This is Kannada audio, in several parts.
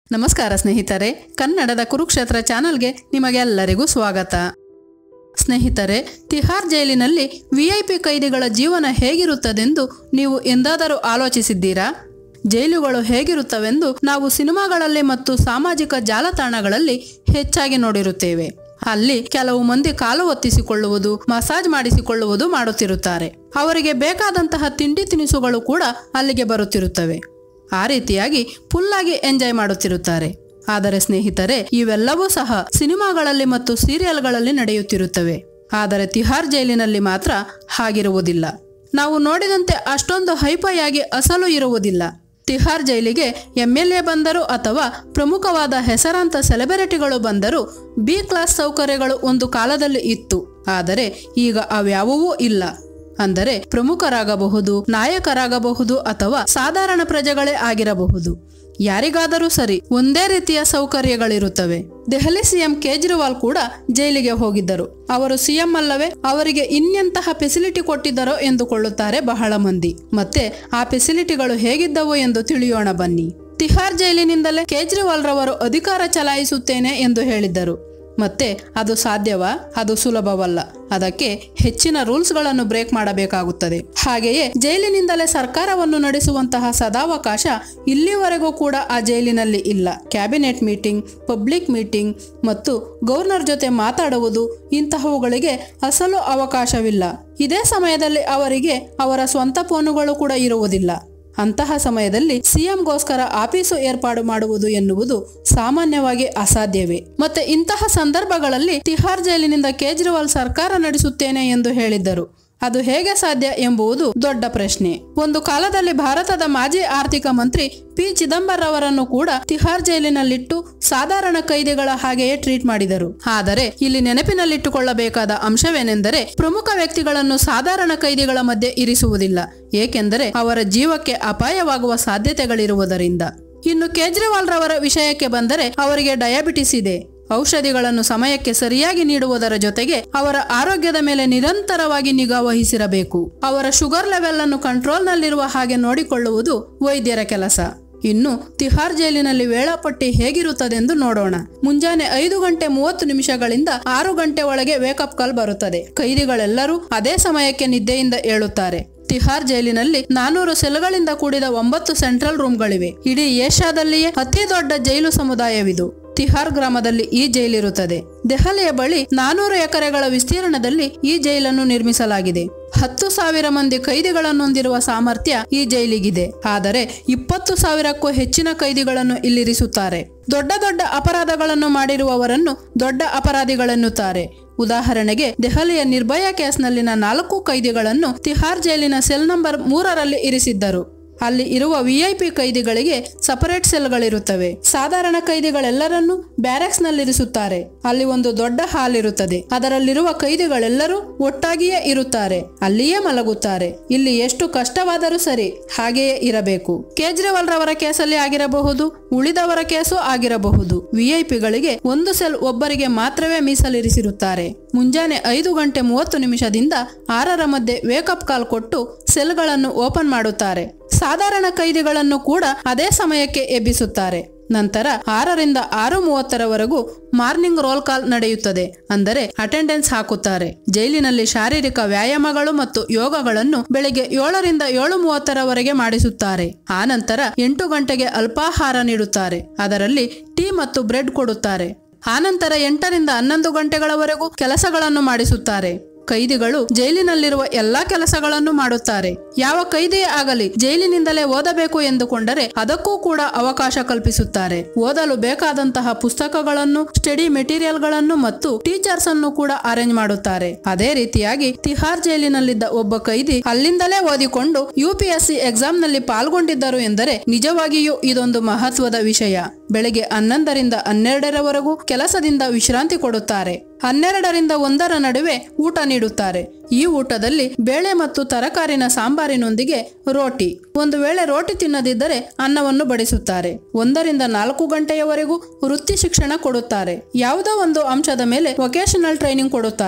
ನಮಸ್ಕಾರ ಸ್ನೇಹಿತರೆ ಕನ್ನಡದ ಕುರುಕ್ಷೇತ್ರ ಚಾನಲ್ಗೆ ನಿಮಗೆಲ್ಲರಿಗೂ ಸ್ವಾಗತ ಸ್ನೇಹಿತರೆ ತಿಹಾರ್ ಜೈಲಿನಲ್ಲಿ ವಿಐಪಿ ಕೈದಿಗಳ ಜೀವನ ಹೇಗಿರುತ್ತದೆಂದು ನೀವು ಎಂದಾದರೂ ಆಲೋಚಿಸಿದ್ದೀರಾ ಜೈಲುಗಳು ಹೇಗಿರುತ್ತವೆಂದು ನಾವು ಸಿನಿಮಾಗಳಲ್ಲಿ ಮತ್ತು ಸಾಮಾಜಿಕ ಜಾಲತಾಣಗಳಲ್ಲಿ ಹೆಚ್ಚಾಗಿ ನೋಡಿರುತ್ತೇವೆ ಅಲ್ಲಿ ಕೆಲವು ಮಂದಿ ಕಾಲು ಒತ್ತಿಸಿಕೊಳ್ಳುವುದು ಮಸಾಜ್ ಮಾಡಿಸಿಕೊಳ್ಳುವುದು ಮಾಡುತ್ತಿರುತ್ತಾರೆ ಅವರಿಗೆ ಬೇಕಾದಂತಹ ತಿಂಡಿ ತಿನಿಸುಗಳು ಕೂಡ ಅಲ್ಲಿಗೆ ಬರುತ್ತಿರುತ್ತವೆ ಆ ರೀತಿಯಾಗಿ ಫುಲ್ಲಾಗಿ ಎಂಜಾಯ್ ಮಾಡುತ್ತಿರುತ್ತಾರೆ ಆದರೆ ಸ್ನೇಹಿತರೆ ಇವೆಲ್ಲವೂ ಸಹ ಸಿನಿಮಾಗಳಲ್ಲಿ ಮತ್ತು ಸೀರಿಯಲ್ಗಳಲ್ಲಿ ನಡೆಯುತ್ತಿರುತ್ತವೆ ಆದರೆ ತಿಹಾರ್ ಜೈಲಿನಲ್ಲಿ ಮಾತ್ರ ಹಾಗಿರುವುದಿಲ್ಲ ನಾವು ನೋಡಿದಂತೆ ಅಷ್ಟೊಂದು ಹೈಫೈಯಾಗಿ ಅಸಲು ಇರುವುದಿಲ್ಲ ತಿಹಾರ್ ಜೈಲಿಗೆ ಎಂ ಎಲ್ ಎ ಬಂದರು ಅಥವಾ ಪ್ರಮುಖವಾದ ಹೆಸರಾಂತ ಸೆಲೆಬ್ರಿಟಿಗಳು ಬಂದರೂ ಬಿ ಕ್ಲಾಸ್ ಸೌಕರ್ಯಗಳು ಒಂದು ಕಾಲದಲ್ಲಿ ಇತ್ತು ಆದರೆ ಈಗ ಅವ್ಯಾವುವೂ ಇಲ್ಲ ಅಂದರೆ ಪ್ರಮುಖರಾಗಬಹುದು ನಾಯಕರಾಗಬಹುದು ಅಥವಾ ಸಾಧಾರಣ ಪ್ರಜೆಗಳೇ ಆಗಿರಬಹುದು ಯಾರಿಗಾದರೂ ಸರಿ ಒಂದೇ ರೀತಿಯ ಸೌಕರ್ಯಗಳಿರುತ್ತವೆ ದೆಹಲಿ ಸಿಎಂ ಕೇಜ್ರಿವಾಲ್ ಕೂಡ ಜೈಲಿಗೆ ಹೋಗಿದ್ದರು ಅವರು ಸಿಎಂ ಅಲ್ಲವೇ ಅವರಿಗೆ ಇನ್ನೆಂತಹ ಫೆಸಿಲಿಟಿ ಕೊಟ್ಟಿದ್ದರೋ ಎಂದುಕೊಳ್ಳುತ್ತಾರೆ ಬಹಳ ಮಂದಿ ಮತ್ತೆ ಆ ಫೆಸಿಲಿಟಿಗಳು ಹೇಗಿದ್ದವು ಎಂದು ತಿಳಿಯೋಣ ಬನ್ನಿ ತಿಹಾರ್ ಜೈಲಿನಿಂದಲೇ ಕೇಜ್ರಿವಾಲ್ ರವರು ಅಧಿಕಾರ ಚಲಾಯಿಸುತ್ತೇನೆ ಎಂದು ಹೇಳಿದ್ದರು ಮತ್ತೆ ಅದು ಸಾಧ್ಯವಾ ಅದು ಸುಲಭವಲ್ಲ ಅದಕ್ಕೆ ಹೆಚ್ಚಿನ ರೂಲ್ಸ್ಗಳನ್ನು ಬ್ರೇಕ್ ಮಾಡಬೇಕಾಗುತ್ತದೆ ಹಾಗೆಯೇ ಜೈಲಿನಿಂದಲೇ ಸರ್ಕಾರವನ್ನು ನಡೆಸುವಂತಹ ಸದಾವಕಾಶ ಇಲ್ಲಿವರೆಗೂ ಕೂಡ ಆ ಜೈಲಿನಲ್ಲಿ ಇಲ್ಲ ಕ್ಯಾಬಿನೆಟ್ ಮೀಟಿಂಗ್ ಪಬ್ಲಿಕ್ ಮೀಟಿಂಗ್ ಮತ್ತು ಗವರ್ನರ್ ಜೊತೆ ಮಾತಾಡುವುದು ಇಂತಹವುಗಳಿಗೆ ಅಸಲು ಅವಕಾಶವಿಲ್ಲ ಇದೇ ಸಮಯದಲ್ಲಿ ಅವರಿಗೆ ಅವರ ಸ್ವಂತ ಫೋನುಗಳು ಕೂಡ ಇರುವುದಿಲ್ಲ ಅಂತಹ ಸಮಯದಲ್ಲಿ ಸಿಎಂಗೋಸ್ಕರ ಆಫೀಸು ಏರ್ಪಾಡು ಮಾಡುವುದು ಎನ್ನುವುದು ಸಾಮಾನ್ಯವಾಗಿ ಅಸಾಧ್ಯವೇ ಮತ್ತೆ ಇಂತಹ ಸಂದರ್ಭಗಳಲ್ಲಿ ತಿಹಾರ್ ಜೈಲಿನಿಂದ ಕೇಜ್ರಿವಾಲ್ ಸರ್ಕಾರ ನಡೆಸುತ್ತೇನೆ ಎಂದು ಹೇಳಿದ್ದರು ಅದು ಹೇಗೆ ಸಾಧ್ಯ ಎಂಬುದು ದೊಡ್ಡ ಪ್ರಶ್ನೆ ಒಂದು ಕಾಲದಲ್ಲಿ ಭಾರತದ ಮಾಜಿ ಆರ್ಥಿಕ ಮಂತ್ರಿ ಪಿ ಚಿದಂಬರ್ ಅವರನ್ನು ಕೂಡ ತಿಹಾರ್ ಜೈಲಿನಲ್ಲಿಟ್ಟು ಸಾಧಾರಣ ಕೈದಿಗಳ ಹಾಗೆಯೇ ಟ್ರೀಟ್ ಮಾಡಿದರು ಆದರೆ ಇಲ್ಲಿ ನೆನಪಿನಲ್ಲಿಟ್ಟುಕೊಳ್ಳಬೇಕಾದ ಅಂಶವೇನೆಂದರೆ ಪ್ರಮುಖ ವ್ಯಕ್ತಿಗಳನ್ನು ಸಾಧಾರಣ ಕೈದಿಗಳ ಮಧ್ಯೆ ಇರಿಸುವುದಿಲ್ಲ ಏಕೆಂದರೆ ಅವರ ಜೀವಕ್ಕೆ ಅಪಾಯವಾಗುವ ಸಾಧ್ಯತೆಗಳಿರುವುದರಿಂದ ಇನ್ನು ಕೇಜ್ರಿವಾಲ್ ರವರ ವಿಷಯಕ್ಕೆ ಬಂದರೆ ಅವರಿಗೆ ಡಯಾಬಿಟಿಸ್ ಇದೆ ಔಷಧಿಗಳನ್ನು ಸಮಯಕ್ಕೆ ಸರಿಯಾಗಿ ನೀಡುವುದರ ಜೊತೆಗೆ ಅವರ ಆರೋಗ್ಯದ ಮೇಲೆ ನಿರಂತರವಾಗಿ ನಿಗಾ ವಹಿಸಿರಬೇಕು ಅವರ ಶುಗರ್ ಲೆವೆಲ್ ಅನ್ನು ಕಂಟ್ರೋಲ್ನಲ್ಲಿರುವ ಹಾಗೆ ನೋಡಿಕೊಳ್ಳುವುದು ವೈದ್ಯರ ಕೆಲಸ ಇನ್ನು ತಿಹಾರ್ ಜೈಲಿನಲ್ಲಿ ವೇಳಾಪಟ್ಟಿ ಹೇಗಿರುತ್ತದೆಂದು ನೋಡೋಣ ಮುಂಜಾನೆ ಐದು ಗಂಟೆ ಮೂವತ್ತು ನಿಮಿಷಗಳಿಂದ ಆರು ಗಂಟೆ ಒಳಗೆ ವೇಕಪ್ ಕಾಲ್ ಬರುತ್ತದೆ ಕೈದಿಗಳೆಲ್ಲರೂ ಅದೇ ಸಮಯಕ್ಕೆ ನಿದ್ದೆಯಿಂದ ಏಳುತ್ತಾರೆ ತಿಹಾರ್ ಜೈಲಿನಲ್ಲಿ ನಾನೂರು ಸೆಲ್ಗಳಿಂದ ಕೂಡಿದ ಒಂಬತ್ತು ಸೆಂಟ್ರಲ್ ರೂಮ್ಗಳಿವೆ ಇಡೀ ಏಷ್ಯಾದಲ್ಲಿಯೇ ಅತಿ ದೊಡ್ಡ ಜೈಲು ಸಮುದಾಯವಿದು ತಿಹಾರ್ ಗ್ರಾಮದಲ್ಲಿ ಈ ಜೈಲಿರುತ್ತದೆ ದೆಹಲಿಯ ಬಳಿ ನಾನೂರು ಎಕರೆಗಳ ವಿಸ್ತೀರ್ಣದಲ್ಲಿ ಈ ಜೈಲನ್ನು ನಿರ್ಮಿಸಲಾಗಿದೆ ಹತ್ತು ಸಾವಿರ ಮಂದಿ ಕೈದಿಗಳನ್ನು ಹೊಂದಿರುವ ಸಾಮರ್ಥ್ಯ ಈ ಜೈಲಿಗಿದೆ ಆದರೆ ಇಪ್ಪತ್ತು ಸಾವಿರಕ್ಕೂ ಹೆಚ್ಚಿನ ಕೈದಿಗಳನ್ನು ಇಲ್ಲಿರಿಸುತ್ತಾರೆ ದೊಡ್ಡ ದೊಡ್ಡ ಅಪರಾಧಗಳನ್ನು ಮಾಡಿರುವವರನ್ನು ದೊಡ್ಡ ಅಪರಾಧಿಗಳೆನ್ನುತ್ತಾರೆ ಉದಾಹರಣೆಗೆ ದೆಹಲಿಯ ನಿರ್ಭಯ ಕೇಸ್ನಲ್ಲಿನ ನಾಲ್ಕು ಕೈದಿಗಳನ್ನು ತಿಹಾರ್ ಜೈಲಿನ ಸೆಲ್ ನಂಬರ್ ಮೂರರಲ್ಲಿ ಇರಿಸಿದ್ದರು ಅಲ್ಲಿ ಇರುವ ವಿಐಪಿ ಕೈದಿಗಳಿಗೆ ಸಪರೇಟ್ ಸೆಲ್ಗಳಿರುತ್ತವೆ ಸಾಧಾರಣ ಕೈದಿಗಳೆಲ್ಲರನ್ನೂ ಬ್ಯಾರಕ್ಸ್ನಲ್ಲಿರಿಸುತ್ತಾರೆ ಅಲ್ಲಿ ಒಂದು ದೊಡ್ಡ ಹಾಲ್ ಇರುತ್ತದೆ ಅದರಲ್ಲಿರುವ ಕೈದಿಗಳೆಲ್ಲರೂ ಒಟ್ಟಾಗಿಯೇ ಇರುತ್ತಾರೆ ಅಲ್ಲಿಯೇ ಮಲಗುತ್ತಾರೆ ಇಲ್ಲಿ ಎಷ್ಟು ಕಷ್ಟವಾದರೂ ಸರಿ ಹಾಗೆಯೇ ಇರಬೇಕು ಕೇಜ್ರಿವಾಲ್ ರವರ ಕೇಸಲ್ಲಿ ಆಗಿರಬಹುದು ಉಳಿದವರ ಕೇಸು ಆಗಿರಬಹುದು ವಿಐಪಿಗಳಿಗೆ ಒಂದು ಸೆಲ್ ಒಬ್ಬರಿಗೆ ಮಾತ್ರವೇ ಮೀಸಲಿರಿಸಿರುತ್ತಾರೆ ಮುಂಜಾನೆ ಐದು ಗಂಟೆ ಮೂವತ್ತು ನಿಮಿಷದಿಂದ ಆರರ ಮಧ್ಯೆ ವೇಕಪ್ ಕಾಲ್ ಕೊಟ್ಟು ಸೆಲ್ಗಳನ್ನು ಓಪನ್ ಮಾಡುತ್ತಾರೆ ಸಾಧಾರಣ ಕೈದಿಗಳನ್ನು ಕೂಡ ಅದೇ ಸಮಯಕ್ಕೆ ಎಬ್ಬಿಸುತ್ತಾರೆ ನಂತರ ಆರರಿಂದ ಆರು ಮೂವತ್ತರವರೆಗೂ ಮಾರ್ನಿಂಗ್ ರೋಲ್ ಕಾಲ್ ನಡೆಯುತ್ತದೆ ಅಂದರೆ ಅಟೆಂಡೆನ್ಸ್ ಹಾಕುತ್ತಾರೆ ಜೈಲಿನಲ್ಲಿ ಶಾರೀರಿಕ ವ್ಯಾಯಾಮಗಳು ಮತ್ತು ಯೋಗಗಳನ್ನು ಬೆಳಿಗ್ಗೆ ಏಳರಿಂದ ಏಳು ಮೂವತ್ತರವರೆಗೆ ಮಾಡಿಸುತ್ತಾರೆ ಆ ನಂತರ ಎಂಟು ಗಂಟೆಗೆ ಅಲ್ಪಾಹಾರ ನೀಡುತ್ತಾರೆ ಅದರಲ್ಲಿ ಟೀ ಮತ್ತು ಬ್ರೆಡ್ ಕೊಡುತ್ತಾರೆ ಆನಂತರ ಎಂಟರಿಂದ ಹನ್ನೊಂದು ಗಂಟೆಗಳವರೆಗೂ ಕೆಲಸಗಳನ್ನು ಮಾಡಿಸುತ್ತಾರೆ ಕೈದಿಗಳು ಜೈಲಿನಲ್ಲಿರುವ ಎಲ್ಲಾ ಕೆಲಸಗಳನ್ನು ಮಾಡುತ್ತಾರೆ ಯಾವ ಕೈದಿಯೇ ಆಗಲಿ ಜೈಲಿನಿಂದಲೇ ಓದಬೇಕು ಎಂದುಕೊಂಡರೆ ಅದಕ್ಕೂ ಕೂಡ ಅವಕಾಶ ಕಲ್ಪಿಸುತ್ತಾರೆ ಓದಲು ಬೇಕಾದಂತಹ ಪುಸ್ತಕಗಳನ್ನು ಸ್ಟಡಿ ಮೆಟೀರಿಯಲ್ಗಳನ್ನು ಮತ್ತು ಟೀಚರ್ಸ್ ಅನ್ನು ಕೂಡ ಅರೇಂಜ್ ಮಾಡುತ್ತಾರೆ ಅದೇ ರೀತಿಯಾಗಿ ತಿಹಾರ್ ಜೈಲಿನಲ್ಲಿದ್ದ ಒಬ್ಬ ಕೈದಿ ಅಲ್ಲಿಂದಲೇ ಓದಿಕೊಂಡು ಯುಪಿಎಸ್ಸಿ ಎಕ್ಸಾಮ್ ನಲ್ಲಿ ಪಾಲ್ಗೊಂಡಿದ್ದರು ಎಂದರೆ ನಿಜವಾಗಿಯೂ ಇದೊಂದು ಮಹತ್ವದ ವಿಷಯ ಬೆಳಗ್ಗೆ ಹನ್ನೊಂದರಿಂದ ಹನ್ನೆರಡರವರೆಗೂ ಕೆಲಸದಿಂದ ವಿಶ್ರಾಂತಿ ಕೊಡುತ್ತಾರೆ ಹನ್ನೆರಡರಿಂದ ಒಂದರ ನಡುವೆ ಊಟ ನೀಡುತ್ತಾರೆ ಈ ಊಟದಲ್ಲಿ ಬೇಳೆ ಮತ್ತು ತರಕಾರಿನ ಸಾಂಬಾರಿನೊಂದಿಗೆ ರೋಟಿ ಒಂದು ವೇಳೆ ರೋಟಿ ತಿನ್ನದಿದ್ದರೆ ಅನ್ನವನ್ನು ಬಡಿಸುತ್ತಾರೆ ಒಂದರಿಂದ ನಾಲ್ಕು ಗಂಟೆಯವರೆಗೂ ವೃತ್ತಿ ಶಿಕ್ಷಣ ಕೊಡುತ್ತಾರೆ ಯಾವುದೋ ಒಂದು ಅಂಶದ ಮೇಲೆ ವೊಕೇಶನಲ್ ಟ್ರೈನಿಂಗ್ ಕೊಡುತ್ತಾರೆ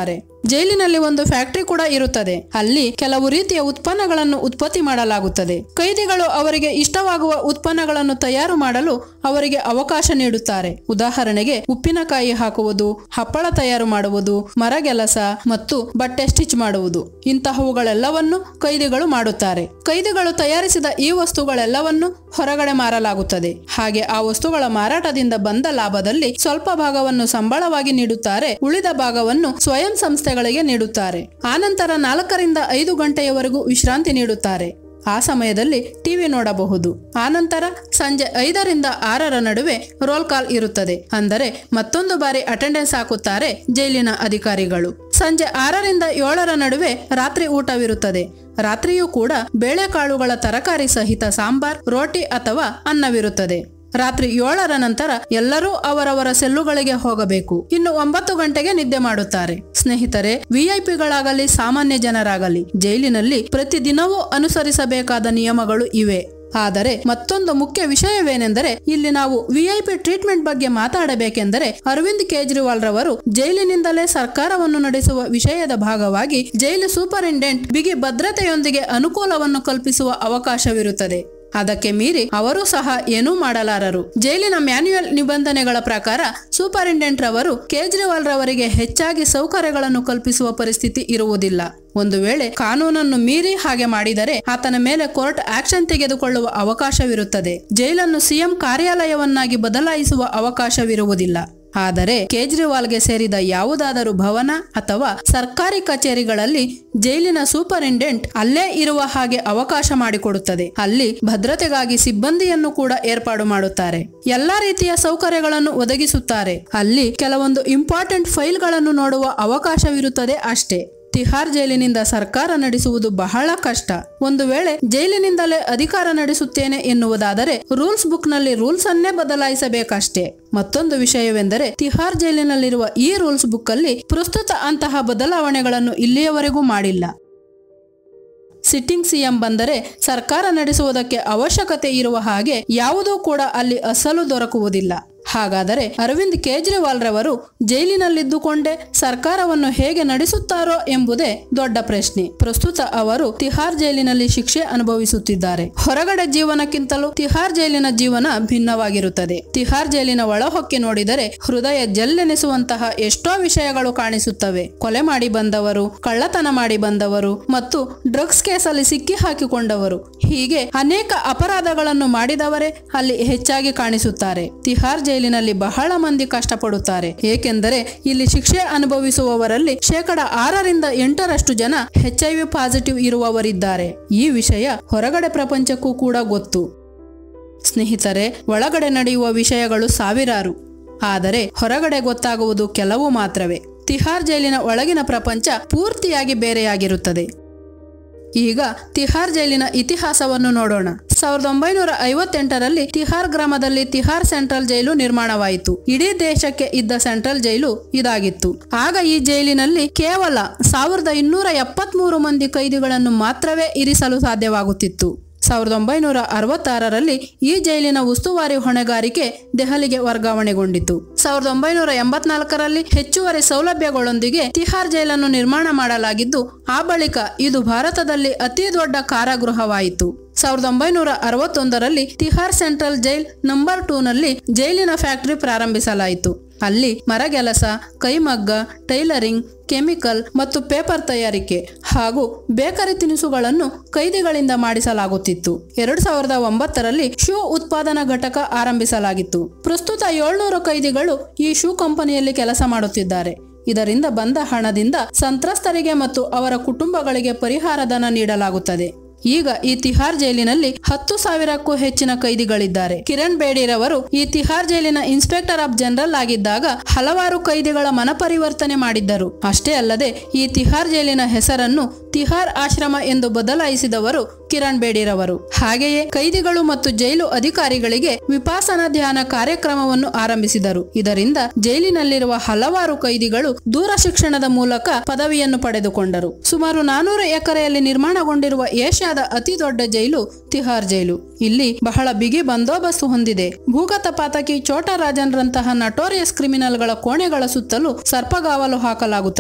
ಜೈಲಿನಲ್ಲಿ ಒಂದು ಫ್ಯಾಕ್ಟರಿ ಕೂಡ ಇರುತ್ತದೆ ಅಲ್ಲಿ ಕೆಲವು ರೀತಿಯ ಉತ್ಪನ್ನಗಳನ್ನು ಉತ್ಪತ್ತಿ ಮಾಡಲಾಗುತ್ತದೆ ಕೈದಿಗಳು ಅವರಿಗೆ ಇಷ್ಟವಾಗುವ ಉತ್ಪನ್ನಗಳನ್ನು ತಯಾರು ಮಾಡಲು ಅವರಿಗೆ ಅವಕಾಶ ನೀಡುತ್ತಾರೆ ಉದಾಹರಣೆಗೆ ಉಪ್ಪಿನಕಾಯಿ ಹಾಕುವುದು ಹಪ್ಪಳ ತಯಾರು ಮಾಡುವುದು ಮರಗೆಲಸ ಮತ್ತು ಬಟ್ಟೆ ಸ್ಟಿಚ್ ಮಾಡುವುದು ಇಂತಹವುಗಳೆಲ್ಲವನ್ನು ಕೈದಿಗಳು ಮಾಡುತ್ತಾರೆ ಕೈದಿಗಳು ತಯಾರಿಸಿದ ಈ ವಸ್ತುಗಳೆಲ್ಲವನ್ನು ಹೊರಗಡೆ ಮಾರಲಾಗುತ್ತದೆ ಹಾಗೆ ಆ ವಸ್ತುಗಳ ಮಾರಾಟದಿಂದ ಬಂದ ಲಾಭದಲ್ಲಿ ಸ್ವಲ್ಪ ಭಾಗವನ್ನು ಸಂಬಳವಾಗಿ ನೀಡುತ್ತಾರೆ ಉಳಿದ ಭಾಗವನ್ನು ಸ್ವಯಂ ಸಂಸ್ಥೆಗಳಿಗೆ ನೀಡುತ್ತಾರೆ ಆನಂತರ ನಾಲ್ಕರಿಂದ ಐದು ಗಂಟೆಯವರೆಗೂ ವಿಶ್ರಾಂತಿ ನೀಡುತ್ತಾರೆ ಆ ಸಮಯದಲ್ಲಿ ಟಿವಿ ನೋಡಬಹುದು ಆನಂತರ ಸಂಜೆ ಐದರಿಂದ ಆರರ ನಡುವೆ ರೋಲ್ ಕಾಲ್ ಇರುತ್ತದೆ ಅಂದರೆ ಮತ್ತೊಂದು ಬಾರಿ ಅಟೆಂಡೆನ್ಸ್ ಹಾಕುತ್ತಾರೆ ಜೈಲಿನ ಅಧಿಕಾರಿಗಳು ಸಂಜೆ ಆರರಿಂದ ಏಳರ ನಡುವೆ ರಾತ್ರಿ ಊಟವಿರುತ್ತದೆ ರಾತ್ರಿಯೂ ಕೂಡ ಬೇಳೆಕಾಳುಗಳ ತರಕಾರಿ ಸಹಿತ ಸಾಂಬಾರ್ ರೋಟಿ ಅಥವಾ ಅನ್ನವಿರುತ್ತದೆ ರಾತ್ರಿ ಏಳರ ನಂತರ ಎಲ್ಲರೂ ಅವರವರ ಸೆಲ್ಲುಗಳಿಗೆ ಹೋಗಬೇಕು ಇನ್ನು ಒಂಬತ್ತು ಗಂಟೆಗೆ ನಿದ್ದೆ ಮಾಡುತ್ತಾರೆ ಸ್ನೇಹಿತರೆ ವಿಐಪಿಗಳಾಗಲಿ ಸಾಮಾನ್ಯ ಜನರಾಗಲಿ ಜೈಲಿನಲ್ಲಿ ಪ್ರತಿದಿನವೂ ಅನುಸರಿಸಬೇಕಾದ ನಿಯಮಗಳು ಇವೆ ಆದರೆ ಮತ್ತೊಂದು ಮುಖ್ಯ ವಿಷಯವೇನೆಂದರೆ ಇಲ್ಲಿ ನಾವು ವಿಐಪಿ ಟ್ರೀಟ್ಮೆಂಟ್ ಬಗ್ಗೆ ಮಾತಾಡಬೇಕೆಂದರೆ ಅರವಿಂದ್ ಕೇಜ್ರಿವಾಲ್ ರವರು ಜೈಲಿನಿಂದಲೇ ಸರ್ಕಾರವನ್ನು ನಡೆಸುವ ವಿಷಯದ ಭಾಗವಾಗಿ ಜೈಲು ಸೂಪರಿಂಟೆಂಡೆಂಟ್ ಬಿಗಿ ಭದ್ರತೆಯೊಂದಿಗೆ ಅನುಕೂಲವನ್ನು ಕಲ್ಪಿಸುವ ಅವಕಾಶವಿರುತ್ತದೆ ಅದಕ್ಕೆ ಮೀರಿ ಅವರು ಸಹ ಏನೂ ಮಾಡಲಾರರು ಜೈಲಿನ ಮ್ಯಾನ್ಯುಯಲ್ ನಿಬಂಧನೆಗಳ ಪ್ರಕಾರ ಸೂಪರಿಂಟೆಂಡೆಂಟ್ ರವರು ಕೇಜ್ರಿವಾಲ್ ರವರಿಗೆ ಹೆಚ್ಚಾಗಿ ಸೌಕರ್ಯಗಳನ್ನು ಕಲ್ಪಿಸುವ ಪರಿಸ್ಥಿತಿ ಇರುವುದಿಲ್ಲ ಒಂದು ವೇಳೆ ಕಾನೂನನ್ನು ಮೀರಿ ಹಾಗೆ ಮಾಡಿದರೆ ಆತನ ಮೇಲೆ ಕೋರ್ಟ್ ಆಕ್ಷನ್ ತೆಗೆದುಕೊಳ್ಳುವ ಅವಕಾಶವಿರುತ್ತದೆ ಜೈಲನ್ನು ಸಿಎಂ ಕಾರ್ಯಾಲಯವನ್ನಾಗಿ ಬದಲಾಯಿಸುವ ಅವಕಾಶವಿರುವುದಿಲ್ಲ ಆದರೆ ಕೇಜ್ರಿವಾಲ್ಗೆ ಸೇರಿದ ಯಾವುದಾದರೂ ಭವನ ಅಥವಾ ಸರ್ಕಾರಿ ಕಚೇರಿಗಳಲ್ಲಿ ಜೈಲಿನ ಸೂಪರಿಂಟೆಂಡೆಂಟ್ ಅಲ್ಲೇ ಇರುವ ಹಾಗೆ ಅವಕಾಶ ಮಾಡಿಕೊಡುತ್ತದೆ ಅಲ್ಲಿ ಭದ್ರತೆಗಾಗಿ ಸಿಬ್ಬಂದಿಯನ್ನು ಕೂಡ ಏರ್ಪಾಡು ಮಾಡುತ್ತಾರೆ ಎಲ್ಲಾ ರೀತಿಯ ಸೌಕರ್ಯಗಳನ್ನು ಒದಗಿಸುತ್ತಾರೆ ಅಲ್ಲಿ ಕೆಲವೊಂದು ಇಂಪಾರ್ಟೆಂಟ್ ಫೈಲ್ಗಳನ್ನು ನೋಡುವ ಅವಕಾಶವಿರುತ್ತದೆ ಅಷ್ಟೇ ತಿಹಾರ್ ಜೈಲಿನಿಂದ ಸರ್ಕಾರ ನಡೆಸುವುದು ಬಹಳ ಕಷ್ಟ ಒಂದು ವೇಳೆ ಜೈಲಿನಿಂದಲೇ ಅಧಿಕಾರ ನಡೆಸುತ್ತೇನೆ ಎನ್ನುವುದಾದರೆ ರೂಲ್ಸ್ ಬುಕ್ನಲ್ಲಿ ರೂಲ್ಸ್ ಅನ್ನೇ ಬದಲಾಯಿಸಬೇಕಷ್ಟೇ ಮತ್ತೊಂದು ವಿಷಯವೆಂದರೆ ತಿಹಾರ್ ಜೈಲಿನಲ್ಲಿರುವ ಈ ರೂಲ್ಸ್ ಬುಕ್ ಅಲ್ಲಿ ಪ್ರಸ್ತುತ ಅಂತಹ ಬದಲಾವಣೆಗಳನ್ನು ಇಲ್ಲಿಯವರೆಗೂ ಮಾಡಿಲ್ಲ ಸಿಟ್ಟಿಂಗ್ ಸಿಎಂ ಬಂದರೆ ಸರ್ಕಾರ ನಡೆಸುವುದಕ್ಕೆ ಅವಶ್ಯಕತೆ ಇರುವ ಹಾಗೆ ಯಾವುದೂ ಕೂಡ ಅಲ್ಲಿ ಅಸಲು ದೊರಕುವುದಿಲ್ಲ ಹಾಗಾದರೆ ಅರವಿಂದ್ ಕೇಜ್ರಿವಾಲ್ ರವರು ಜೈಲಿನಲ್ಲಿದ್ದುಕೊಂಡೇ ಸರ್ಕಾರವನ್ನು ಹೇಗೆ ನಡೆಸುತ್ತಾರೋ ಎಂಬುದೇ ದೊಡ್ಡ ಪ್ರಶ್ನೆ ಪ್ರಸ್ತುತ ಅವರು ತಿಹಾರ್ ಜೈಲಿನಲ್ಲಿ ಶಿಕ್ಷೆ ಅನುಭವಿಸುತ್ತಿದ್ದಾರೆ ಹೊರಗಡೆ ಜೀವನಕ್ಕಿಂತಲೂ ತಿಹಾರ್ ಜೈಲಿನ ಜೀವನ ಭಿನ್ನವಾಗಿರುತ್ತದೆ ತಿಹಾರ್ ಜೈಲಿನ ಒಳಹೊಕ್ಕಿ ನೋಡಿದರೆ ಹೃದಯ ಜಲ್ಲೆನಿಸುವಂತಹ ಎಷ್ಟೋ ವಿಷಯಗಳು ಕಾಣಿಸುತ್ತವೆ ಕೊಲೆ ಮಾಡಿ ಬಂದವರು ಕಳ್ಳತನ ಮಾಡಿ ಬಂದವರು ಮತ್ತು ಡ್ರಗ್ಸ್ ಕೇಸಲ್ಲಿ ಸಿಕ್ಕಿ ಹಾಕಿಕೊಂಡವರು ಹೀಗೆ ಅನೇಕ ಅಪರಾಧಗಳನ್ನು ಮಾಡಿದವರೇ ಅಲ್ಲಿ ಹೆಚ್ಚಾಗಿ ಕಾಣಿಸುತ್ತಾರೆ ತಿಹಾರ್ ಜೈಲಿನಲ್ಲಿ ಬಹಳ ಮಂದಿ ಕಷ್ಟಪಡುತ್ತಾರೆ ಏಕೆಂದರೆ ಇಲ್ಲಿ ಶಿಕ್ಷೆ ಅನುಭವಿಸುವವರಲ್ಲಿ ಶೇಕಡ ಆರರಿಂದ ಎಂಟರಷ್ಟು ಜನ ಎಚ್ಐವಿ ಪಾಸಿಟಿವ್ ಇರುವವರಿದ್ದಾರೆ ಈ ವಿಷಯ ಹೊರಗಡೆ ಪ್ರಪಂಚಕ್ಕೂ ಕೂಡ ಗೊತ್ತು ಸ್ನೇಹಿತರೆ ಒಳಗಡೆ ನಡೆಯುವ ವಿಷಯಗಳು ಸಾವಿರಾರು ಆದರೆ ಹೊರಗಡೆ ಗೊತ್ತಾಗುವುದು ಕೆಲವು ಮಾತ್ರವೇ ತಿಹಾರ್ ಜೈಲಿನ ಒಳಗಿನ ಪ್ರಪಂಚ ಪೂರ್ತಿಯಾಗಿ ಬೇರೆಯಾಗಿರುತ್ತದೆ ಈಗ ತಿಹಾರ್ ಜೈಲಿನ ಇತಿಹಾಸವನ್ನು ನೋಡೋಣ ಸಾವಿರದ ಒಂಬೈನೂರ ಐವತ್ತೆಂಟರಲ್ಲಿ ತಿಹಾರ್ ಗ್ರಾಮದಲ್ಲಿ ತಿಹಾರ್ ಸೆಂಟ್ರಲ್ ಜೈಲು ನಿರ್ಮಾಣವಾಯಿತು ಇಡೀ ದೇಶಕ್ಕೆ ಇದ್ದ ಸೆಂಟ್ರಲ್ ಜೈಲು ಇದಾಗಿತ್ತು ಆಗ ಈ ಜೈಲಿನಲ್ಲಿ ಕೇವಲ ಸಾವಿರದ ಇನ್ನೂರ ಎಪ್ಪತ್ಮೂರು ಮಂದಿ ಕೈದಿಗಳನ್ನು ಮಾತ್ರವೇ ಇರಿಸಲು ಸಾಧ್ಯವಾಗುತ್ತಿತ್ತು ಸಾವಿರದ ಒಂಬೈನೂರ ಅರವತ್ತಾರರಲ್ಲಿ ಈ ಜೈಲಿನ ಉಸ್ತುವಾರಿ ಹೊಣೆಗಾರಿಕೆ ದೆಹಲಿಗೆ ವರ್ಗಾವಣೆಗೊಂಡಿತು ಸಾವಿರದ ಒಂಬೈನೂರ ಎಂಬತ್ನಾಲ್ಕರಲ್ಲಿ ಹೆಚ್ಚುವರಿ ಸೌಲಭ್ಯಗಳೊಂದಿಗೆ ತಿಹಾರ್ ಜೈಲನ್ನು ನಿರ್ಮಾಣ ಮಾಡಲಾಗಿದ್ದು ಆ ಬಳಿಕ ಇದು ಭಾರತದಲ್ಲಿ ಅತಿ ದೊಡ್ಡ ಕಾರಾಗೃಹವಾಯಿತು ಸಾವಿರದ ಒಂಬೈನೂರ ಅರವತ್ತೊಂದರಲ್ಲಿ ತಿಹಾರ್ ಸೆಂಟ್ರಲ್ ಜೈಲ್ ನಂಬರ್ ಟೂನಲ್ಲಿ ಜೈಲಿನ ಫ್ಯಾಕ್ಟರಿ ಪ್ರಾರಂಭಿಸಲಾಯಿತು ಅಲ್ಲಿ ಮರಗೆಲಸ ಕೈಮಗ್ಗ ಟೈಲರಿಂಗ್ ಕೆಮಿಕಲ್ ಮತ್ತು ಪೇಪರ್ ತಯಾರಿಕೆ ಹಾಗೂ ಬೇಕರಿ ತಿನಿಸುಗಳನ್ನು ಕೈದಿಗಳಿಂದ ಮಾಡಿಸಲಾಗುತ್ತಿತ್ತು ಎರಡು ಸಾವಿರದ ಒಂಬತ್ತರಲ್ಲಿ ಶೂ ಉತ್ಪಾದನಾ ಘಟಕ ಆರಂಭಿಸಲಾಗಿತ್ತು ಪ್ರಸ್ತುತ ಏಳ್ನೂರು ಕೈದಿಗಳು ಈ ಶೂ ಕಂಪನಿಯಲ್ಲಿ ಕೆಲಸ ಮಾಡುತ್ತಿದ್ದಾರೆ ಇದರಿಂದ ಬಂದ ಹಣದಿಂದ ಸಂತ್ರಸ್ತರಿಗೆ ಮತ್ತು ಅವರ ಕುಟುಂಬಗಳಿಗೆ ಪರಿಹಾರ ಧನ ನೀಡಲಾಗುತ್ತದೆ ಈಗ ಈ ತಿಹಾರ್ ಜೈಲಿನಲ್ಲಿ ಹತ್ತು ಸಾವಿರಕ್ಕೂ ಹೆಚ್ಚಿನ ಕೈದಿಗಳಿದ್ದಾರೆ ಕಿರಣ್ ಬೇಡಿರವರು ಈ ತಿಹಾರ್ ಜೈಲಿನ ಇನ್ಸ್ಪೆಕ್ಟರ್ ಆಫ್ ಜನರಲ್ ಆಗಿದ್ದಾಗ ಹಲವಾರು ಕೈದಿಗಳ ಮನಪರಿವರ್ತನೆ ಮಾಡಿದ್ದರು ಅಷ್ಟೇ ಅಲ್ಲದೆ ಈ ತಿಹಾರ್ ಜೈಲಿನ ಹೆಸರನ್ನು ತಿಹಾರ್ ಆಶ್ರಮ ಎಂದು ಬದಲಾಯಿಸಿದವರು ಕಿರಣ್ ಬೇಡಿರವರು ಹಾಗೆಯೇ ಕೈದಿಗಳು ಮತ್ತು ಜೈಲು ಅಧಿಕಾರಿಗಳಿಗೆ ವಿಪಾಸನ ಧ್ಯಾನ ಕಾರ್ಯಕ್ರಮವನ್ನು ಆರಂಭಿಸಿದರು ಇದರಿಂದ ಜೈಲಿನಲ್ಲಿರುವ ಹಲವಾರು ಕೈದಿಗಳು ದೂರ ಶಿಕ್ಷಣದ ಮೂಲಕ ಪದವಿಯನ್ನು ಪಡೆದುಕೊಂಡರು ಸುಮಾರು ನಾನೂರು ಎಕರೆಯಲ್ಲಿ ನಿರ್ಮಾಣಗೊಂಡಿರುವ ಏಷ್ಯಾದ ಅತಿ ದೊಡ್ಡ ಜೈಲು ತಿಹಾರ್ ಜೈಲು ಇಲ್ಲಿ ಬಹಳ ಬಿಗಿ ಬಂದೋಬಸ್ತ್ ಹೊಂದಿದೆ ಭೂಗತ ಪಾತಕಿ ಚೋಟಾ ರಾಜನ್ರಂತಹ ನಟೋರಿಯಸ್ ಕ್ರಿಮಿನಲ್ಗಳ ಕೋಣೆಗಳ ಸುತ್ತಲೂ ಸರ್ಪಗಾವಲು ಹಾಕಲಾಗುತ್ತದೆ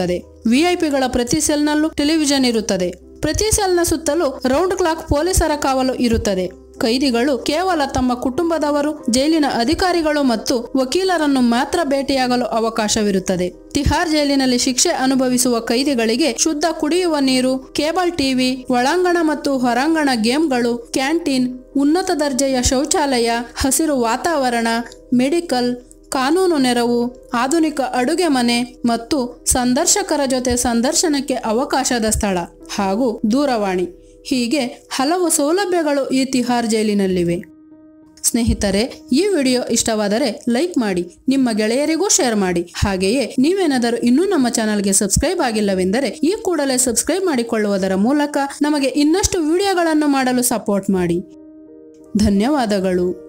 ವಿಐಪಿಗಳ ಪ್ರತಿ ಸೆಲ್ನಲ್ಲೂ ಟೆಲಿವಿಷನ್ ಇರುತ್ತದೆ ಪ್ರತಿ ಸೆಲ್ನ ಸುತ್ತಲೂ ರೌಂಡ್ ಕ್ಲಾಕ್ ಪೊಲೀಸರ ಕಾವಲು ಇರುತ್ತದೆ ಕೈದಿಗಳು ಕೇವಲ ತಮ್ಮ ಕುಟುಂಬದವರು ಜೈಲಿನ ಅಧಿಕಾರಿಗಳು ಮತ್ತು ವಕೀಲರನ್ನು ಮಾತ್ರ ಭೇಟಿಯಾಗಲು ಅವಕಾಶವಿರುತ್ತದೆ ತಿಹಾರ್ ಜೈಲಿನಲ್ಲಿ ಶಿಕ್ಷೆ ಅನುಭವಿಸುವ ಕೈದಿಗಳಿಗೆ ಶುದ್ಧ ಕುಡಿಯುವ ನೀರು ಕೇಬಲ್ ಟಿವಿ ಒಳಾಂಗಣ ಮತ್ತು ಹೊರಾಂಗಣ ಗೇಮ್ಗಳು ಕ್ಯಾಂಟೀನ್ ಉನ್ನತ ದರ್ಜೆಯ ಶೌಚಾಲಯ ಹಸಿರು ವಾತಾವರಣ ಮೆಡಿಕಲ್ ಕಾನೂನು ನೆರವು ಆಧುನಿಕ ಅಡುಗೆ ಮನೆ ಮತ್ತು ಸಂದರ್ಶಕರ ಜೊತೆ ಸಂದರ್ಶನಕ್ಕೆ ಅವಕಾಶದ ಸ್ಥಳ ಹಾಗೂ ದೂರವಾಣಿ ಹೀಗೆ ಹಲವು ಸೌಲಭ್ಯಗಳು ಈ ತಿಹಾರ್ ಜೈಲಿನಲ್ಲಿವೆ ಸ್ನೇಹಿತರೆ ಈ ವಿಡಿಯೋ ಇಷ್ಟವಾದರೆ ಲೈಕ್ ಮಾಡಿ ನಿಮ್ಮ ಗೆಳೆಯರಿಗೂ ಶೇರ್ ಮಾಡಿ ಹಾಗೆಯೇ ನೀವೇನಾದರೂ ಇನ್ನೂ ನಮ್ಮ ಚಾನಲ್ಗೆ ಸಬ್ಸ್ಕ್ರೈಬ್ ಆಗಿಲ್ಲವೆಂದರೆ ಈ ಕೂಡಲೇ ಸಬ್ಸ್ಕ್ರೈಬ್ ಮಾಡಿಕೊಳ್ಳುವುದರ ಮೂಲಕ ನಮಗೆ ಇನ್ನಷ್ಟು ವಿಡಿಯೋಗಳನ್ನು ಮಾಡಲು ಸಪೋರ್ಟ್ ಮಾಡಿ ಧನ್ಯವಾದಗಳು